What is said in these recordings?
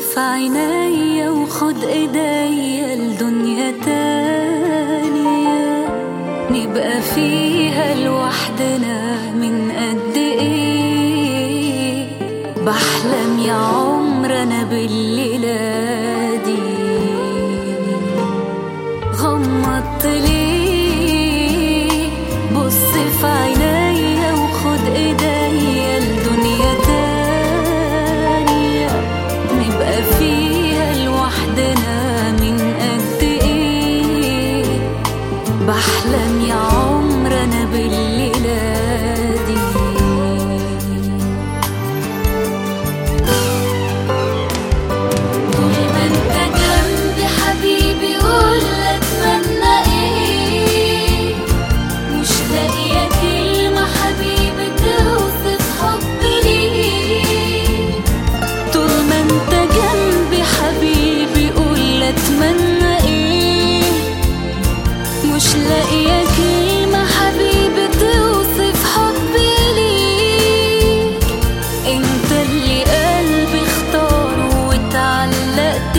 في عينيا وخد ايديا لدنيا تانية نبقى فيها لوحدنا من قد ايه بحلم يا عمر انا بالليلة دي غمضت ليه بص في عينيا وخد ايديا لدنيا تانية نبقى فيها لوحدنا من قد ايه بحلم يا عمر انا بالليلة دي طول ما انت جنبي حبيبي قول اتمنى ايه مش لاقيه كلمه حبيبي توصف حبي ليك طول ما انت جنبي حبيبي قول اتمنى ايه مش لاقيه كلمه حبيبي توصف حبي ليك انت اللي قلبي اختاره واتعلقت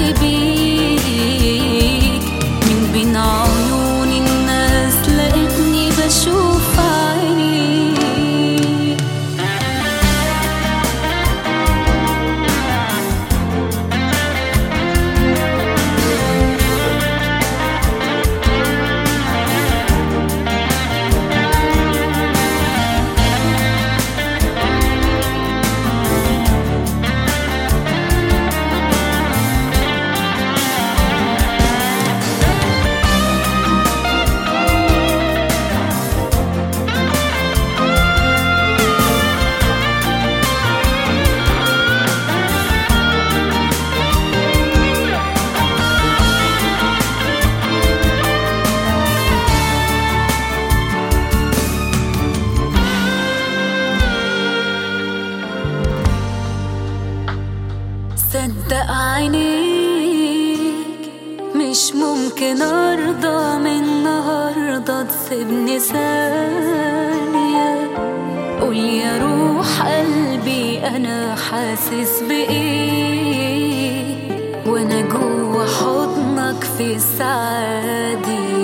بيك من بين عيون الناس لقيتني بشوف عينيك صدق عينيك مش ممكن ارضى من النهارده تسيبني ثانية قول يا روح قلبي انا حاسس بايه وانا جوا حضنك في السعادة